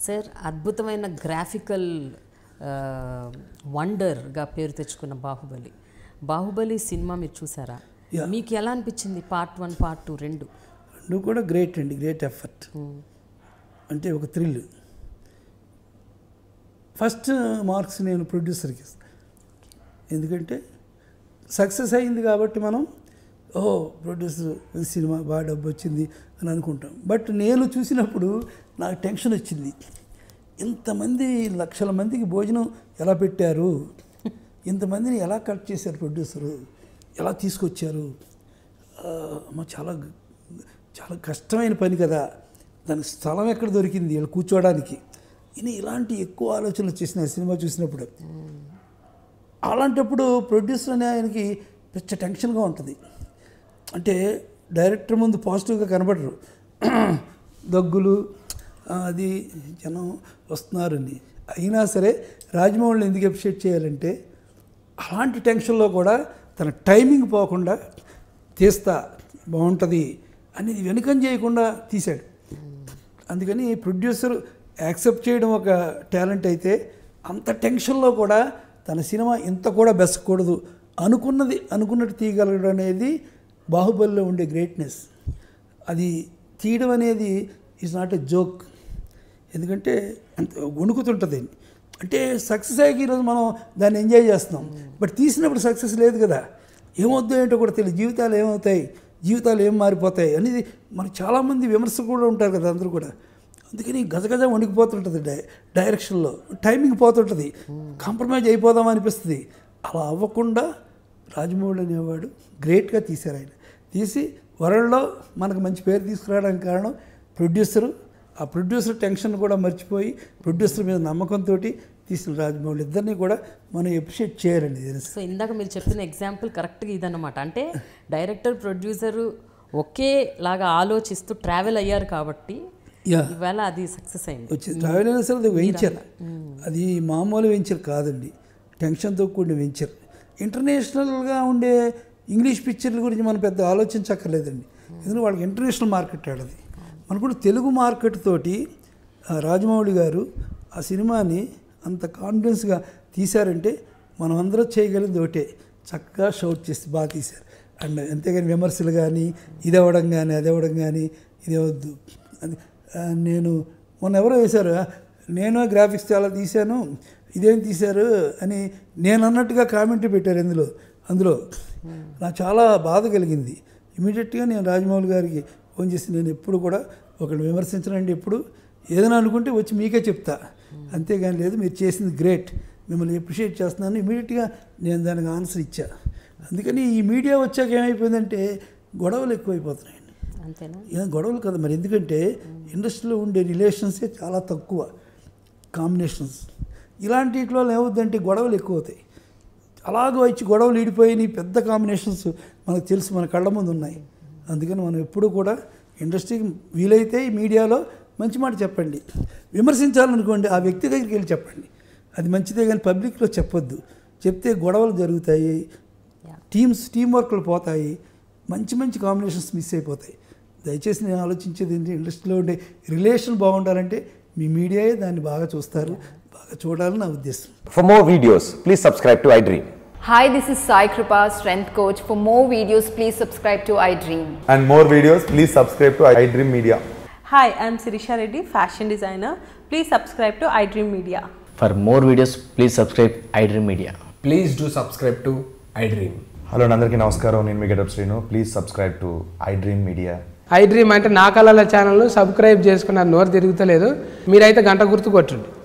Sir అద్భుతమైన graphical వండర్గా పేరు తెచ్చుకున్న బాహుబలి బాహుబలి సినిమా మీరు చూసారా Yeah. మీకు ఎలా అనిపించింది పార్ట్ వన్ పార్ట్ టూ రెండు రెండు కూడా గ్రేట్ అండి గ్రేట్ ఎఫర్ట్ అంటే ఒక థ్రిల్ ఫస్ట్ మార్క్స్ నేను ప్రొడ్యూసర్కి ఇస్తాను ఎందుకంటే సక్సెస్ అయింది కాబట్టి మనం ఓహో ప్రొడ్యూసర్ ఈ సినిమా బాగా డబ్బు వచ్చింది అని అనుకుంటాం బట్ నేను చూసినప్పుడు నాకు టెన్షన్ వచ్చింది ఇంతమంది లక్షల మందికి భోజనం ఎలా పెట్టారు ఇంతమందిని ఎలా కట్ చేశారు ప్రొడ్యూసరు ఎలా తీసుకొచ్చారు ఆ, మా చాలా చాలా కష్టమైన పని కదా దానికి స్థలం ఎక్కడ దొరికింది వీళ్ళు కూర్చోవడానికి ఇని ఇలాంటి ఎక్కువ ఆలోచనలు వచ్చేసినాయి సినిమా చూసినప్పుడు అలాంటప్పుడు ప్రొడ్యూసర్ అనే ఆయనకి పిచ్చ టెన్షన్గా ఉంటుంది అంటే డైరెక్టర్ ముందు పాజిటివ్గా కనబడరు దగ్గులు ఆ, అది జనం వస్తున్నారని అయినా సరే రాజమౌళిని ఎందుకు అప్రిషియేట్ చేయాలంటే అలాంటి టెన్షన్లో కూడా తన టైమింగ్ పోకుండా తీస్తా బాగుంటుంది అనేది వెనుకం చేయకుండా తీశాడు అందుకని ప్రొడ్యూసర్ యాక్సెప్ట్ చేయడం ఒక టాలెంట్ అయితే అంత టెన్షన్లో కూడా తన సినిమా ఇంత కూడా బెసకూడదు అనుకున్నది అనుకున్నట్టు తీయగలగడం అనేది బాహుబలిలో ఉండే గ్రేట్నెస్ అది తీయడం అనేది ఈజ్ నాట్ ఎ జోక్ ఎందుకంటే అంత వణుకుతుంటుంది అంటే సక్సెస్ అయ్యాక ఈరోజు మనం దాన్ని ఎంజాయ్ చేస్తున్నాం బట్ తీసినప్పుడు సక్సెస్ లేదు కదా ఏమవుద్దో ఏంటో కూడా తెలియదు జీవితాలు ఏమవుతాయి జీవితాలు ఏం మారిపోతాయి అనేది మనకు చాలామంది విమర్శలు కూడా ఉంటారు కదా అందరూ కూడా అందుకని గజగజ వణికిపోతుంటుంది డై డైరెక్షన్లో టైమింగ్ పోతుంటుంది కాంప్రమైజ్ అయిపోదాం అనిపిస్తుంది అలా అవ్వకుండా రాజమౌళి అనేవాడు గ్రేట్గా తీశారు ఆయన తీసి వరల్డ్లో మనకు మంచి పేరు తీసుకురావడానికి కారణం ప్రొడ్యూసరు ఆ ప్రొడ్యూసర్ టెన్షన్ కూడా మర్చిపోయి ప్రొడ్యూసర్ మీద నమ్మకంతో తీసిన రాజమౌళి ఇద్దరిని కూడా మనం ఎప్రిషియేట్ చేయాలండి ఇది సో ఇందాక మీరు చెప్పిన ఎగ్జాంపుల్ కరెక్ట్గా ఇదన్నమాట అంటే డైరెక్టర్ ప్రొడ్యూసరు ఒకేలాగా ఆలోచిస్తూ ట్రావెల్ అయ్యారు కాబట్టి యా ఇవాళ అది సక్సెస్ అయింది వచ్చింది ట్రావెల్ అయినా సరే అది వెంచర్ అది మామూలు వెంచర్ కాదండి టెన్షన్తో కూడిన వెంచర్ ఇంటర్నేషనల్గా ఉండే ఇంగ్లీష్ పిక్చర్ల గురించి మనం పెద్ద ఆలోచించక్కర్లేదండి ఎందుకంటే వాళ్ళకి ఇంటర్నేషనల్ మార్కెట్ ఆడది మనకు కూడా తెలుగు మార్కెట్ తోటి ఆ, రాజమౌళి గారు ఆ సినిమాని అంత కాన్ఫిడెన్స్గా తీశారంటే మనం అందరం చేయగలిగింది ఒకటే చక్కగా షౌట్ చేసి బాగా తీశారు అండ్ అంతేగాని విమర్శలు కానీ ఇది అవ్వడం కానీ అది అవ్వడం కానీ ఇది వద్దు అది ఆ, నేను మొన్న ఎవరో వేశారు నేను గ్రాఫిక్స్ చాలా తీశాను ఇదేం తీశారు అని నేను అన్నట్టుగా కామెంట్ పెట్టారు ఇందులో అందులో నాకు చాలా బాధ కలిగింది ఇమీడియట్గా నేను రాజమౌళి గారికి ఫోన్ చేసి నేను ఎప్పుడు కూడా ఒకరిని విమర్శించనండి ఎప్పుడు ఏదైనా అనుకుంటే వచ్చి మీకే చెప్తా అంతేగాని లేదు మీరు చేసింది గ్రేట్ మిమ్మల్ని అప్రిషియేట్ చేస్తున్నాను ఇమీడియట్గా నేను దానికి ఆన్సర్ ఇచ్చా అందుకని ఈ మీడియా వచ్చాక ఏమైపోయిందంటే గొడవలు ఎక్కువైపోతున్నాయండి అంతేనా ఏం గొడవలు కదా మరి ఎందుకంటే ఇండస్ట్రీలో ఉండే రిలేషన్సే చాలా తక్కువ కాంబినేషన్స్ ఇలాంటి వల్ల ఏమవుద్దంటే గొడవలు ఎక్కువ అవుతాయి అలాగ వచ్చి గొడవలు ఈడిపోయినాయి పెద్ద కాంబినేషన్స్ మనకు తెలుసు మన కళ్ళ ముందు ఉన్నాయి అందుకని మనం ఎప్పుడూ కూడా ఇండస్ట్రీకి వీలైతే ఈ మీడియాలో మంచి మాట చెప్పండి విమర్శించాలనుకోండి ఆ వ్యక్తి దగ్గరికి వెళ్ళి చెప్పండి అది మంచిదే కానీ పబ్లిక్లో చెప్పొద్దు చెప్తే గొడవలు జరుగుతాయి Yeah. టీమ్స్ టీం వర్క్లు పోతాయి మంచి మంచి కాంబినేషన్స్ మిస్ అయిపోతాయి దయచేసి నేను ఆలోచించేది ఏంటి ఇండస్ట్రీలో ఉండే రిలేషన్ బాగుండాలంటే మీ మీడియాయే దాన్ని బాగా చూస్తారు బాగా చూడాలని నా ఉద్దేశం For more videos, please subscribe to iDream. Hi, this is Sai Kripa, strength coach. For more videos, please subscribe to iDream. and more videos, please subscribe to iDream Media. Hi, I'm Sirisha Reddy, fashion designer. Please subscribe to iDream Media. For more videos, please subscribe iDream Media. Please do subscribe to iDream. Hello అందరికీ నమస్కారం నేను మీ getup Srinu please subscribe to iDream media iDream అంటే నా కళల channel subscribe చేసుకున్న నోరు తిరుగుతలేదు మీరైతే గంట గుర్తు కొట్టండి